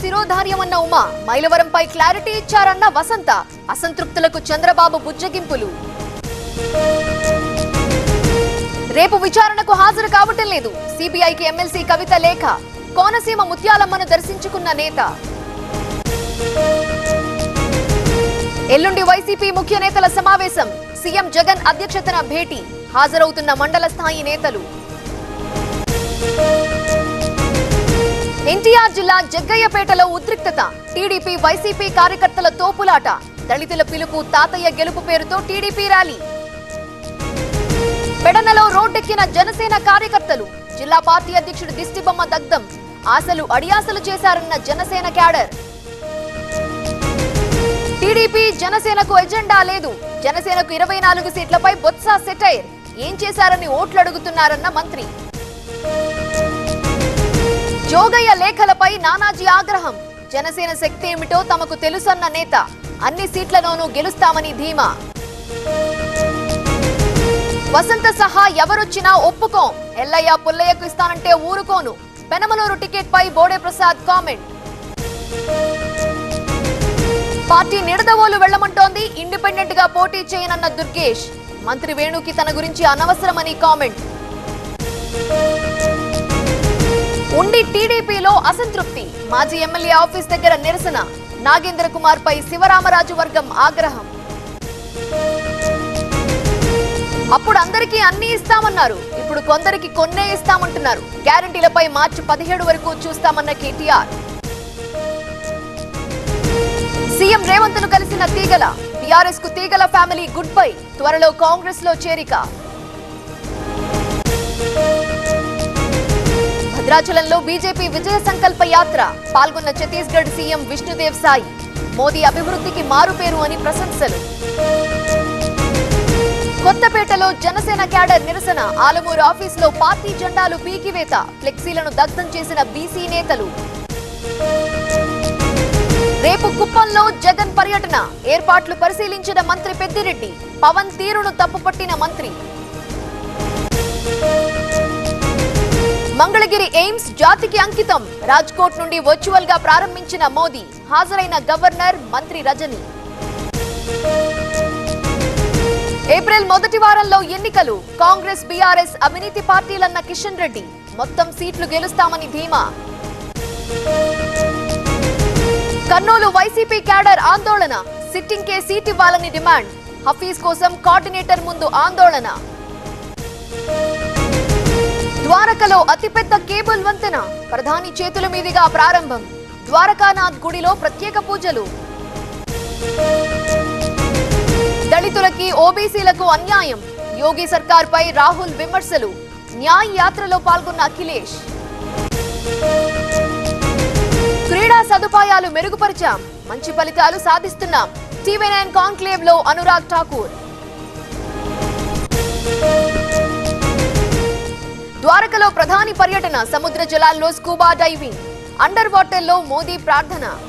శిరోధార్యమన్న ఉమా మైలవరంపై క్లారిటీ ఇచ్చారన్న వసంత అసంతృప్తులకు చంద్రబాబు బుజ్జగింపులు రేపు విచారణకు హాజరు కావటం లేదు సిబిఐకి ఎమ్మెల్సీ కవిత లేఖ కోనసీమ ముత్యాలమ్మను దర్శించుకున్న నేత ఎల్లుండి వైసీపీ ముఖ్య నేతల సమావేశం సీఎం జగన్ అధ్యక్షతన భేటీ హాజరవుతున్న మండల స్థాయి నేతలు ఎన్టీఆర్ జిల్లా జగ్గయ్యపేటలో ఉద్రిక్తత టీడీపీ వైసీపీ కార్యకర్తల తోపులాట దళితుల పిలుపు తాతయ్య గెలుపు పేరుతో టీడీపీ ర్యాలీ పెడనలో రోడ్డెక్కిన జనసేన కార్యకర్తలు జిల్లా పార్టీ అధ్యక్షుడు దిష్టిబొమ్మ దగ్ధం ఆశలు అడియాసలు చేశారన్న జనసేన క్యాడర్ టీడీపీ జనసేనకు ఎజెండా లేదు జనసేనకు ఇరవై నాలుగు సీట్లపై బొత్స సెటైర్ ఏం చేశారని ఓట్లు అడుగుతున్నారన్న మంత్రి జోగయ్య లేఖలపై నానాజీ ఆగ్రహం జనసేన శక్తి ఏమిటో తమకు తెలుసన్న నేత అన్ని సీట్లలోనూ గెలుస్తామని ధీమా వసంత సహా ఎవరొచ్చినా ఒప్పుకోం ఎల్లయ్య పుల్లయ్యకు ఇస్తానంటే ఊరుకోను పెనమలూరు టికెట్ పై బోడే ప్రసాద్ కామెంట్ పార్టీ నిడదవోలు వెళ్లమంటోంది ఇండిపెండెంట్ గా పోటీ చేయనన్న దుర్గేష్ మంత్రి వేణుకి తన గురించి అనవసరమని కామెంట్ ఉండి టీడీపీలో అసంతృప్తి మాజీ ఎమ్మెల్యే ఆఫీస్ దగ్గర నిరసన నాగేంద్ర కుమార్ పై శివరామరాజు వర్గం ఆగ్రహం అప్పుడు అందరికీ అన్ని ఇస్తామన్నారు ఇప్పుడు కొందరికి కొన్నే ఇస్తామంటున్నారు గ్యారంటీలపై మార్చి పదిహేడు వరకు చూస్తామన్న కేటీఆర్ సీఎం రేవంత్ ను కలిసిన తీగల టీఆర్ఎస్ కు తీగల ఫ్యామిలీ గుడ్ బై త్వరలో కాంగ్రెస్ లో చేరిక భద్రాచలంలో బీజేపీ విజయ సంకల్ప యాత్ర పాల్గొన్న ఛత్తీస్గఢ్ సీఎం విష్ణుదేవ్ సాయి మోదీ అభివృద్ధికి మారుపేరు అని ప్రశంసలు కొత్తపేటలో జనసేన క్యాడర్ నిరసన ఆలమూరు ఆఫీసులో పార్టీ జెండాలు పీకివేత ఫ్లెక్సీలను దగ్ధం చేసిన బీసీ నేతలు రేపు కుప్పంలో జగన్ పర్యటన ఏర్పాట్లు పరిశీలించిన మంత్రి పెద్దిరెడ్డి పవన్ తీరును తప్పుపట్టిన మంత్రి మంగళగిరి ఎయిమ్స్ జాతికి అంకితం రాజ్కోట్ నుండి వర్చువల్ గా ప్రారంభించిన మోదీ హాజరైన గవర్నర్ మంత్రి రజని ఏప్రిల్ మొదటి వారంలో ఎన్నికలు కాంగ్రెస్ బీఆర్ఎస్ అవినీతి పార్టీలన్న కిషన్ రెడ్డి మొత్తం సీట్లు గెలుస్తామని ధీమా కర్నూలు వైసీపీ క్యాడర్ ఆందోళన సిట్టింగ్ కే సీట్ ఇవ్వాలని డిమాండ్ హఫీజ్ కోసం కోఆర్డినేటర్ ముందు ఆందోళన ద్వారకలో అతిపెద్ద కేబుల్ వంతెన ప్రధాని చేతుల మీదుగా ప్రారంభం ద్వారకానాథ్ గుడిలో ప్రత్యేక పూజలు దళితులకి ఓబీసీలకు అన్యాయం యోగి సర్కార్పై రాహుల్ విమర్శలు న్యాయ యాత్రలో పాల్గొన్న అఖిలేష్ క్రీడా సదుపాయాలు మెరుగుపరిచాం మంచి ఫలితాలు సాధిస్తున్నాం టీవీ నైన్ కాన్క్లేవ్ లో అనురాగ్ ఠాకూర్ ద్వారకలో ప్రధాని పర్యటన సముద్ర జలాల్లో స్కూబా డైవింగ్ అండర్ వాటర్ లో మోదీ ప్రార్థన